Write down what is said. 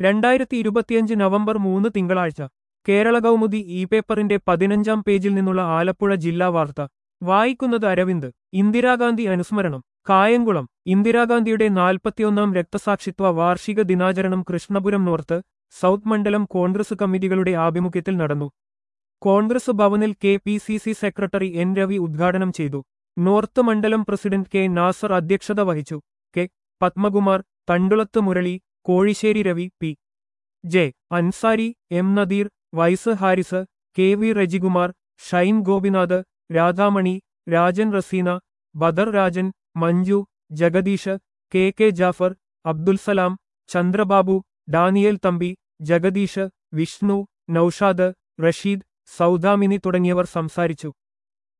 രണ്ടായിരത്തി ഇരുപത്തിയഞ്ച് നവംബർ മൂന്ന് തിങ്കളാഴ്ച കേരള കൗമുദി ഇ പേപ്പറിന്റെ പതിനഞ്ചാം പേജിൽ നിന്നുള്ള ആലപ്പുഴ ജില്ലാ വാർത്ത വായിക്കുന്നത് അരവിന്ദ് ഇന്ദിരാഗാന്ധി അനുസ്മരണം കായംകുളം ഇന്ദിരാഗാന്ധിയുടെ നാൽപ്പത്തിയൊന്നാം രക്തസാക്ഷിത്വ വാർഷിക ദിനാചരണം കൃഷ്ണപുരം നോർത്ത് സൗത്ത് മണ്ഡലം കോൺഗ്രസ് കമ്മിറ്റികളുടെ ആഭിമുഖ്യത്തിൽ നടന്നു കോൺഗ്രസ് ഭവനിൽ K P C C secretary N Ravi ഉദ്ഘാടനം ചെയ്തു നോർത്ത് മണ്ഡലം പ്രസിഡന്റ് കെ നാസർ അധ്യക്ഷത വഹിച്ചു K Padmakumar Thandulath Murali Kozhissery Ravi P J Ansari M Nadeer Vais Haris K V Rejikumar Shine Gopinath Radhamani Rajan Raseena Badar Rajan Manju Jagadeesh K K Jafar Abdul Salam Chandrababu Daniel Thampi Jagadeesh Vishnu Noushad Rasheed Soudamini തുടങ്ങിയവർ സംസാരിച്ചു